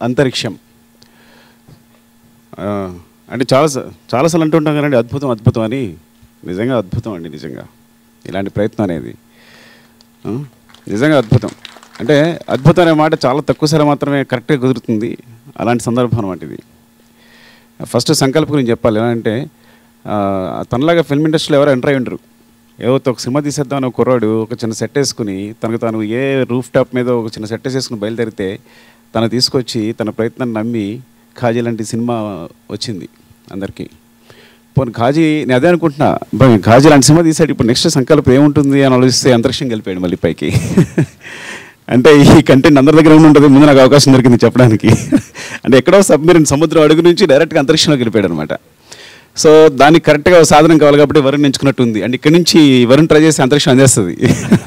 అంతరిక్షం ఆ, అంటే చాలా స- చాలాసార్లు అంటుంటాం కదండి అద్భుతం అద్భుతం అని నిజంగా అద్భుతం అండి నిజంగా ఇలాంటి ప్రయత్నం అనేది ఆ, నిజంగా అద్భుతం అంటే అద్భుతం అనే మాట చాలా తక్కువసారి మాత్రమే కరెక్ట్గా కుదురుతుంది అలాంటి సందర్భం అనమాట ఇది ఫస్ట్ సంకల్ప గురించి చెప్పాలి ఎలా అంటే ఆ, తనలాగా ఫిల్మ్ ఇండస్ట్రీలో ఎవరు ఎంటర్ అయి ఉండరు ఏవో ఒక సినిమా తీసేద్దామని ఒక కుర్రాడు ఒక చిన్న సెట్ వేసుకుని తనకు తాను ఏ రూఫ్ టాప్ మీద ఒక చిన్న సెట్ వేసుకుని బయలుదేరితే తను తీసుకొచ్చి తన ప్రయత్నాన్ని నమ్మి ఖాజీ లాంటి సినిమా వచ్చింది అందరికీ పోనీ ఖాజీ నేను అదే అనుకుంటున్నా బా, ఖాజీ లాంటి సినిమా తీసాడు ఇప్పుడు నెక్స్ట్ సంకల్పం ఏముంటుంది అని ఆలోచిస్తే అంతరిక్షం గెలిపాడు మళ్ళీ పైకి అంటే ఈ కంటెంట్ అందరి దగ్గర ఉండి ఉంటుంది ముందు నాకు అవకాశం దొరికింది చెప్పడానికి అంటే ఎక్కడో సబ్మెరీన్ సముద్రం అడుగు నుంచి డైరెక్ట్గా అంతరిక్షంలోకి వెళ్ళిపోయాడు అనమాట సో దానికి కరెక్ట్గా ఒక సాధనం కావాలి కాబట్టి వరుణ్ ఎంచుకున్నట్టు ఉంది అండ్ ఇక్కడ నుంచి వరుణ్ ట్రై చేసి అంతరిక్షం అందేస్తుంది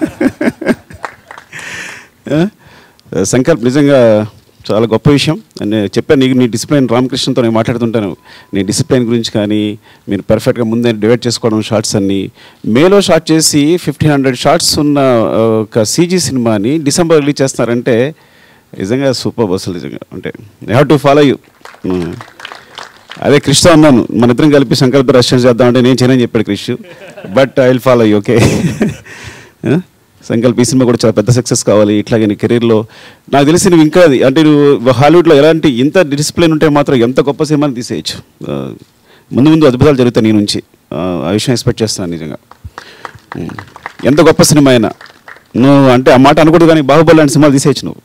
ఆ? సంకల్ప్ నిజంగా చాలా గొప్ప విషయం నేను చెప్పాను నీకు నీ డిసిప్లైన్ రామకృష్ణతో నేను మాట్లాడుతుంటాను నీ డిసిప్లైన్ గురించి కానీ మీరు పర్ఫెక్ట్గా ముందే డివైడ్ చేసుకోవడం షార్ట్స్ అన్ని మేలో షార్ట్ చేసి ఫిఫ్టీన్ హండ్రెడ్ షార్ట్స్ ఉన్న ఆ, ఒక సీజీ సినిమాని డిసెంబర్ రిలీజ్ చేస్తున్నారంటే నిజంగా సూపర్ అసలు నిజంగా అంటే I have to follow you అదే క్రిష్తో అన్నాను మన ఇద్దరం కలిపి సంకల్ప రష్యన్ చేద్దామంటే నేను చేయనని చెప్పాడు Krish but I will follow you okay Sankalp ఈ సినిమా కూడా చాలా పెద్ద సక్సెస్ కావాలి ఇట్లాగే నీ కెరీర్లో నాకు తెలిసి నువ్వు ఇంకా అది- అంటే నువ్వు హాలీవుడ్లో ఎలాంటి ఇంత డిసిప్లిన్ ఉంటే మాత్రం ఎంత గొప్ప సినిమాని తీసేయచ్చు ఆ, ముందు ముందు అద్భుతాలు జరుగుతాయి నీ నుంచి ఆ, ఆ విషయం ఎక్స్పెక్ట్ చేస్తున్నాను నిజంగా ఉమ్. ఎంత గొప్ప సినిమా అయినా నువ్వు అంటే ఆ మాట అనకూడదు కానీ బాహుబలి లాంటి సినిమాలు తీసేయచ్చు నువ్వు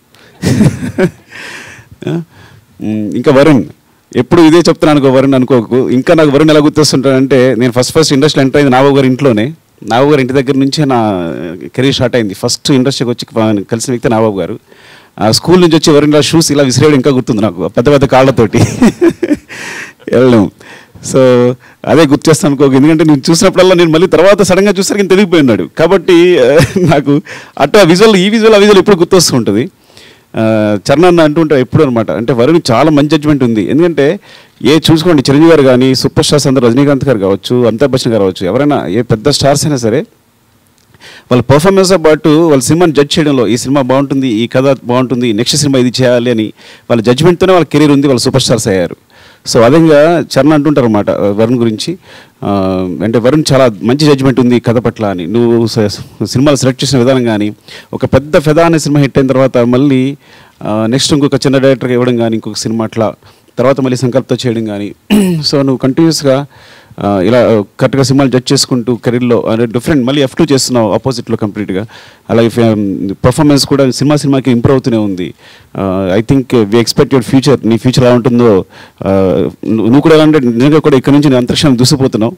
ఆ? ఉమ్, ఇంకా వరుణ్ ఎప్పుడు ఇదే చెప్తున్నాను అనుకో వరుణ్ అనుకోకు ఇంకా నాకు వరుణ్ ఎలా గుర్తొస్తుంటాడంటే నేను ఫస్ట్ ఫస్ట్ ఇండస్ట్రీలో ఎంటర్ అయింది నాబాబు గారి ఇంట్లోనే నాబాబు గారి ఇంటి దగ్గర నుంచే నా కెరీర్ స్టార్ట్ అయింది ఫస్ట్ ఇండస్ట్రీకి వచ్చి ప- కలిసిన వ్యక్తి నాబాబు గారు ఆ స్కూల్ నుంచి వచ్చి వరుణ్ ఇలా షూస్ ఇలా విసిరేయడం ఇంకా గుర్తుంది నాకు పెద్ద పెద్ద కాళ్ళతోటి వెళ్ళడం సో అదే గుర్తు చేస్తాను అనుకోకు ఎందుకంటే నేను చూసినప్పుడల్లా నేను మళ్ళీ తర్వాత సడన్గా చూసరికి తెలిగిపోయి ఉన్నాడు కాబట్టి ఆ, నాకు అట్లా విజువల్ ఈ విజువల్ ఆ విజువల్ ఎప్పుడు గుర్తొస్తూ ఉంటుంది ఆ, చరణ్ అన్న అంటుంటే ఎప్పుడు అనమాట అంటే వరుణ్ చాలా మంచి జడ్జ్మెంట్ ఉంది ఎందుకంటే ఏ చూసుకోండి చిరంజీవి గారు కానీ సూపర్ స్టార్స్ అందరూ రజనీకాంత్ గారు కావచ్చు అమితాబ్ బచ్చన్ గారు కావచ్చు ఎవరైనా ఏ పెద్ద స్టార్స్ అయినా సరే వాళ్ళ పర్ఫార్మెన్స్తో పాటు వాళ్ళ సినిమాని జడ్జ్ చేయడంలో ఈ సినిమా బాగుంటుంది ఈ కథ బాగుంటుంది నెక్స్ట్ సినిమా ఇది చేయాలి అని వాళ్ళ జడ్జ్మెంట్తోనే వాళ్ళ కెరీర్ ఉంది వాళ్ళ సూపర్ స్టార్స్ అయ్యారు సో అదేవిధంగా చరణ్ అంటుంటారు అనమాట వరుణ్ గురించి ఆ, అంటే వరుణ్ చాలా మంచి జడ్జ్మెంట్ ఉంది ఈ కథ పట్ల అని నువ్వు స- సినిమాలు సెలెక్ట్ చేసిన విధానం కానీ ఒక పెద్ద ఫెదా అనే సినిమా హిట్ అయిన తర్వాత మళ్ళీ నెక్స్ట్ ఇంకొక చిన్న డైరెక్టర్గా ఇవ్వడం కానీ ఇంకొక సినిమా అట్లా తర్వాత మళ్ళీ సంకల్పంతో చేయడం కానీ సో నువ్వు కంటిన్యూస్గా ఆ, ఇలా కరెక్ట్గా సినిమాలు జడ్జ్ చేసుకుంటూ కెరీర్లో అంటే డిఫరెంట్ మళ్ళీ ఎఫ్ టూ చేస్తున్నావు ఆపోజిట్లో కంప్లీట్గా అలాగే పర్ఫార్మెన్స్ కూడా సినిమా సినిమాకి ఇంప్రూవ్ అవుతూనే ఉంది I think we expect your future నీ ఫ్యూచర్ ఎలా ఉంటుందో ఆ, నువ్వు నువ్వు కూడా ఎలా అంటే నిజంగా కూడా ఇక్కడ నుంచి నేను అంతరిక్షం దూసిపోతున్నావు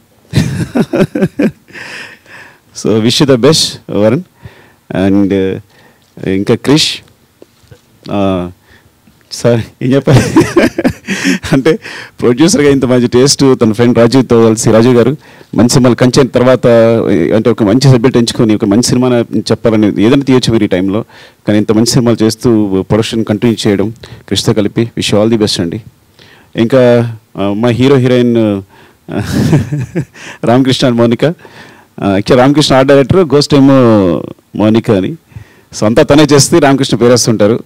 so wish the best Varun and ఇంకా క్రిష్ సార్ ఏం చెప్పాలి అంటే ప్రొడ్యూసర్గా ఇంత మంచి టేస్ట్ తన ఫ్రెండ్ రాజీవ్తో కలిసి రాజు గారు మంచి సినిమాలు కంచె తర్వాత అంటే ఒక మంచి సబ్జెక్ట్ ఎంచుకొని ఒక మంచి సినిమా చెప్పాలని ఏదైనా తీయొచ్చు మీరు ఈ టైంలో కానీ ఇంత మంచి సినిమాలు చేస్తూ ప్రొడక్షన్ కంటిన్యూ చేయడం క్రిష్తో కలిపి విష్ ఆల్ ది బెస్ట్ అండి ఇంకా ఆ, మా హీరో హీరోయిన్ ఆ, Ramakrishna and Mounika actual Ramakrishna art director ghost ఏమో మౌనిక అని సో అంతా తనే చేస్తే రామకృష్ణ పేరేస్తుంటారు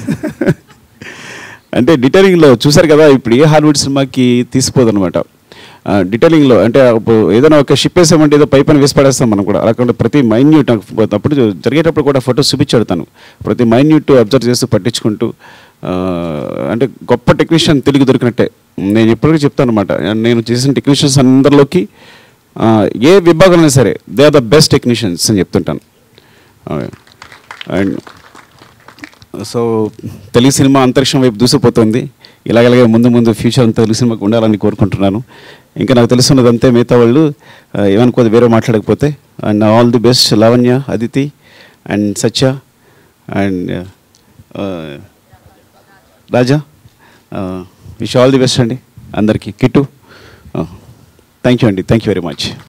అంటే డీటెయిలింగ్లో చూసారు కదా ఇప్పుడు ఏ హాలీవుడ్ సినిమాకి తీసిపోదు అనమాట డీటెయిలింగ్లో అంటే అప్పుడు ఏదైనా ఒక షిప్ వేసామంటే ఏదో పై పని వేసి పడేస్తాం మనం కూడా అలా కాకుండా ప్రతి మైన్యూట్ అప్పుడు జరిగేటప్పుడు కూడా ఫోటోస్ చూపించాడు తను ప్రతి మైన్యూట్ అబ్జర్వ్ చేస్తూ పట్టించుకుంటూ ఆ, అంటే గొప్ప టెక్నీషియన్ తెలుగు దొరికినట్టే నేను ఎప్పటికీ చెప్తాను అనమాట నేను చేసిన టెక్నీషియన్స్ అందరిలోకి ఆ, ఏ విభాగంలో సరే they are the best technicians అని చెప్తుంటాను అండ్ సో తెలుగు సినిమా అంతరిక్షం వైపు దూసిపోతుంది ఇలాగలాగే ముందు ముందు ఫ్యూచర్ అంతా తెలుగు సినిమాకి ఉండాలని కోరుకుంటున్నాను ఇంకా నాకు తెలుసున్నది అంతే మిగతా వాళ్ళు ఆ, ఏమనుకోదు వేరే మాట్లాడకపోతే and all the best Lavanya Aditi and Satya and Raja wish all the best అండి అందరికీ కిట్టు థ్యాంక్ యూ అండి థ్యాంక్ యూ వెరీ మచ్